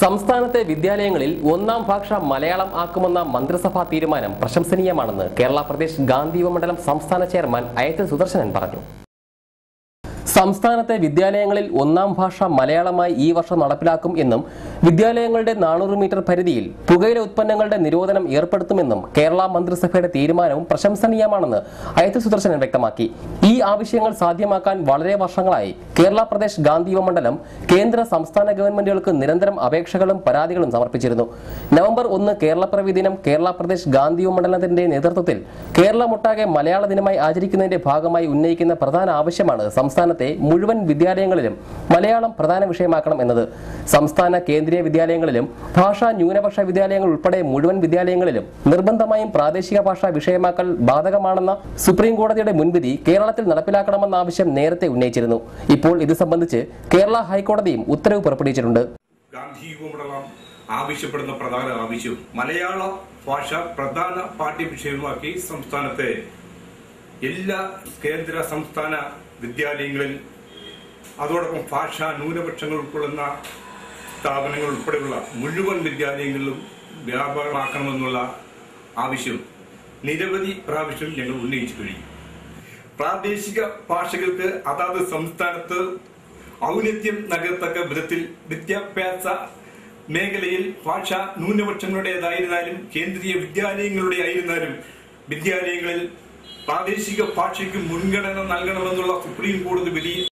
സംസ്ഥാനത്തെ വിദ്യാലയങ്ങളിൽ ഒന്നാം ഭാഷ മലയാളം ആക്കുമെന്ന മന്ത്രിസഭാ തീരുമാനം പ്രശംസനീയമാണെന്ന് കേരള പ്രദേശ് ഗാന്ധി യുവമണ്ഡലം സംസ്ഥാന ചെയർമാൻ അയത്തിൽ സുദർശനൻ പറഞ്ഞു സംസ്ഥാനത്തെ വിദ്യാലയങ്ങളിൽ ഒന്നാം ഭാഷ മലയാളമായി ഈ വർഷം നടപ്പിലാക്കും എന്നും വിദ്യാലയങ്ങളുടെ നാനൂറ് മീറ്റർ പരിധിയിൽ പുകയില ഉത്പന്നങ്ങളുടെ നിരോധനം ഏർപ്പെടുത്തുമെന്നും കേരള മന്ത്രിസഭയുടെ തീരുമാനവും പ്രശംസനീയമാണെന്ന് അയത്ത് സുദർശനൻ വ്യക്തമാക്കി ഈ ആവശ്യങ്ങൾ സാധ്യമാക്കാൻ വളരെ വർഷങ്ങളായി കേരള പ്രദേശ് ഗാന്ധി യുവമണ്ഡലം കേന്ദ്ര സംസ്ഥാന ഗവൺമെന്റുകൾക്ക് നിരന്തരം അപേക്ഷകളും പരാതികളും സമർപ്പിച്ചിരുന്നു നവംബർ ഒന്ന് കേരളപ്പിറവി ദിനം കേരള പ്രദേശ് ഗാന്ധി യുവമണ്ഡലത്തിന്റെ നേതൃത്വത്തിൽ കേരളമൊട്ടാകെ മലയാള ദിനമായി ആചരിക്കുന്നതിന്റെ ഭാഗമായി ഉന്നയിക്കുന്ന പ്രധാന ആവശ്യമാണ് സംസ്ഥാനത്തെ മുഴുവൻ വിദ്യാലയങ്ങളിലും മലയാളം പ്രധാന വിഷയമാക്കണം എന്നത് സംസ്ഥാന കേന്ദ്രീയ വിദ്യാലയങ്ങളിലും ഭാഷാ ന്യൂനപക്ഷ വിദ്യാലയങ്ങൾ ഉൾപ്പെടെ മുഴുവൻ വിദ്യാലയങ്ങളിലും നിർബന്ധമായും പ്രാദേശിക ഭാഷ വിഷയമാക്കൽ ബാധകമാണെന്ന സുപ്രീം കോടതിയുടെ മുൻവിധി കേരളത്തിൽ നടപ്പിലാക്കണമെന്ന ആവശ്യം നേരത്തെ ഉന്നയിച്ചിരുന്നു ഇപ്പോൾ ഇത് സംബന്ധിച്ച് കേരള ഹൈക്കോടതിയും ഉത്തരവ് പുറപ്പെടുവിച്ചിട്ടുണ്ട് ഗാന്ധി യുവമണ്ഡലം ആവശ്യപ്പെടുന്ന പ്രധാന ആവശ്യം മലയാള ഭാഷ പ്രധാന പാഠ്യവിഷയമാക്കി സംസ്ഥാനത്തെ എല്ലാ കേന്ദ്ര സംസ്ഥാന വിദ്യാലയങ്ങളിൽ അതോടൊപ്പം ഭാഷാ ന്യൂനപക്ഷങ്ങൾ ഉൾക്കൊള്ളുന്ന സ്ഥാപനങ്ങൾ ഉൾപ്പെടെയുള്ള മുഴുവൻ വിദ്യാലയങ്ങളിലും വ്യാപകമാക്കണമെന്നുള്ള ആവശ്യം നിരവധി പ്രാവശ്യം ഞങ്ങൾ ഉന്നയിച്ചു കഴിഞ്ഞു പ്രാദേശിക ഭാഷകൾക്ക് അതാത് സംസ്ഥാനത്ത് ഔന്നത്യം നൽകത്തക്ക വിധത്തിൽ വിദ്യാഭ്യാസ മേഖലയിൽ ഭാഷ ന്യൂനപക്ഷങ്ങളുടേതായിരുന്നാലും കേന്ദ്രീയ വിദ്യാലയങ്ങളുടെ ആയിരുന്നാലും വിദ്യാലയങ്ങളിൽ പ്രാദേശിക ഭാഷയ്ക്ക് മുൻഗണന നൽകണമെന്നുള്ള സുപ്രീം കോടതി വിധി